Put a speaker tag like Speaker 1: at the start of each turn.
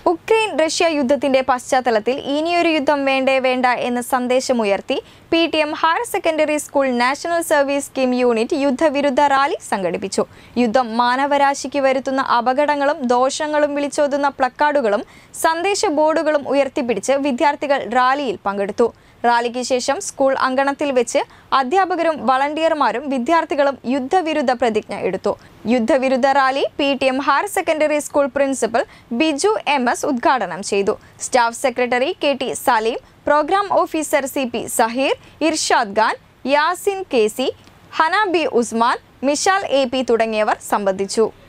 Speaker 1: Ukraine Russia യുദ്ധത്തിന്റെ പശ്ചാത്തലത്തിൽ ഇനിയൊരു യുദ്ധം വേണ്ടേ വേണ്ട എന്ന സന്ദേശമുയർത്തി P T M higher secondary school national service scheme unit യുദ്ധവിരുദ്ധ റാലി സംഘടിപ്പിച്ചു യുദ്ധം മാനവരാശിക്ക് വരുത്തുന്ന അപകടങ്ങളും ദോഷങ്ങളും വിളിച്ചോതുന്ന പ്ലക്കാർഡുകളും സന്ദേശ ബോർഡുകളും ഉയർത്തിപ്പിടിച്ച് വിദ്യാർത്ഥികൾ റാലിയിൽ പങ്കെടുത്തു റാലിക്ക് ശേഷം സ്കൂൾ അങ്കണത്തിൽ വെച്ച് അധ്യാപകരും വളണ്ടിയർമാരും വിദ്യാർത്ഥികളും യുദ്ധവിരുദ്ധ പ്രതിജ്ഞ എടുത്തു യുദ്ധവിരുദ്ധ rally P T M higher secondary school principal Biju M S ഉദ്ഘാടനം ചെയ്തു staff secretary K T Salim programme officer C P Saheer Irshad Khan Yasin K C Hana B Usman Mishal A P തുടങ്ങിയവർ സംബന്ധിച്ചു